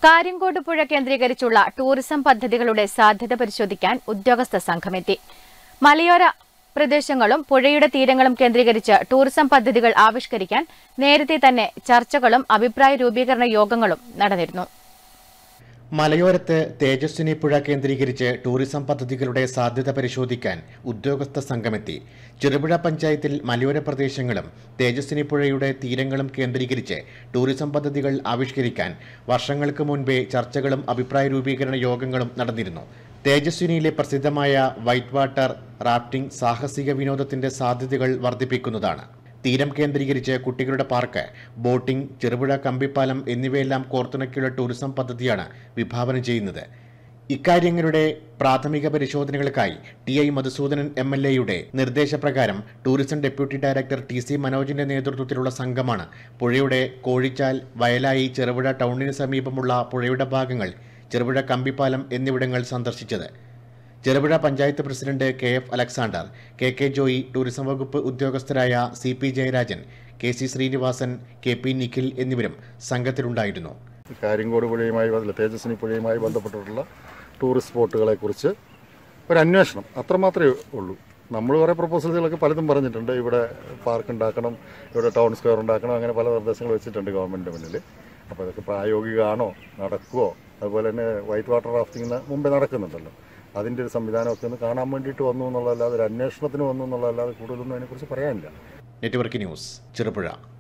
കാര്യങ്കോട് പുഴ കേന്ദ്രീകരിച്ചുള്ള ടൂറിസം പദ്ധതികളുടെ സാധ്യത പരിശോധിക്കാൻ ഉദ്യോഗസ്ഥ സംഘമെത്തി മലയോര പ്രദേശങ്ങളും പുഴയുടെ തീരങ്ങളും കേന്ദ്രീകരിച്ച് ടൂറിസം പദ്ധതികൾ ആവിഷ്കരിക്കാൻ നേരത്തെ തന്നെ ചർച്ചകളും അഭിപ്രായ രൂപീകരണ യോഗങ്ങളും നടന്നിരുന്നു മലയോരത്ത് തേജസ്വിനി പുഴ കേന്ദ്രീകരിച്ച് ടൂറിസം പദ്ധതികളുടെ സാധ്യത പരിശോധിക്കാൻ ഉദ്യോഗസ്ഥ സംഘമെത്തി ചെറുപുഴ പഞ്ചായത്തിൽ മലയോര പ്രദേശങ്ങളും തേജസ്വിനി പുഴയുടെ തീരങ്ങളും കേന്ദ്രീകരിച്ച് ടൂറിസം പദ്ധതികൾ ആവിഷ്കരിക്കാൻ വർഷങ്ങൾക്ക് മുൻപേ ചർച്ചകളും അഭിപ്രായ രൂപീകരണ യോഗങ്ങളും നടന്നിരുന്നു തേജസ്വിനിയിലെ പ്രസിദ്ധമായ വൈറ്റ് വാട്ടർ റാഫ്റ്റിംഗ് സാഹസിക വിനോദത്തിന്റെ സാധ്യതകൾ വർദ്ധിപ്പിക്കുന്നതാണ് തീരം കേന്ദ്രീകരിച്ച് കുട്ടികളുടെ പാർക്ക് ബോട്ടിംഗ് ചെറുപുഴ കമ്പിപ്പാലം എന്നിവയെല്ലാം കോർത്തിണക്കിയുള്ള ടൂറിസം പദ്ധതിയാണ് വിഭാവനം ചെയ്യുന്നത് ഇക്കാര്യങ്ങളുടെ പ്രാഥമിക പരിശോധനകൾക്കായി T I Madhusudanan M L എയുടെ നിർദ്ദേശപ്രകാരം tourism deputy director T C മനോജിന്റെ നേതൃത്വത്തിലുള്ള സംഘമാണ് പുഴയുടെ കോഴിച്ചാൽ വയലായി ചെറുപുഴ ടൗണിന് സമീപമുള്ള പുഴയുടെ ഭാഗങ്ങൾ ചെറുപുഴ കമ്പിപ്പാലം എന്നിവിടങ്ങൾ സന്ദർശിച്ചത് Cherupuzha panchayat president K F Alexander K K Joy tourism വകുപ്പ് ഉദ്യോഗസ്ഥരായ C P Jayarajan K C Sreenivasan K P Nikhil എന്നിവരും സംഘത്തിലുണ്ടായിരുന്നു കാര്യങ്കോട് പുഴയുമായി അല്ല തേജസ്വിനി പുഴയുമായി ബന്ധപ്പെട്ടിട്ടുള്ള ടൂറിസ്റ്റ് സ്പോട്ടുകളെ കുറിച്ച് ഒരു അന്വേഷണം അത്രമാത്രമേ ഉള്ളൂ നമ്മൾ കുറേ പ്രപ്പോസലുകളൊക്കെ പലതും പറഞ്ഞിട്ടുണ്ട് ഇവിടെ പാർക്ക് ഉണ്ടാക്കണം ഇവിടെ ടൗൺ സ്ക്വയർ ഉണ്ടാക്കണം അങ്ങനെ പല നിർദ്ദേശങ്ങൾ വെച്ചിട്ടുണ്ട് ഗവൺമെൻറ് മുന്നിൽ അപ്പോൾ അതൊക്കെ പ്രായോഗികമാണോ നടക്കുമോ അതുപോലെ തന്നെ വൈറ്റ് വാട്ടർ റാഫ്റ്റിംഗ് മുമ്പേ നടക്കുന്നുണ്ടല്ലോ അതിൻ്റെ ഒരു സംവിധാനമൊക്കെ ഒന്ന് കാണാൻ വേണ്ടിയിട്ട് വന്നു എന്നുള്ളതല്ലാതെ ഒരു അന്വേഷണത്തിന് വന്നു എന്നുള്ളതല്ലാതെ കൂടുതലൊന്നും അതിനെക്കുറിച്ച് പറയാനില്ല നെറ്റ്വർക്ക് ന്യൂസ് ചെറുപുഴ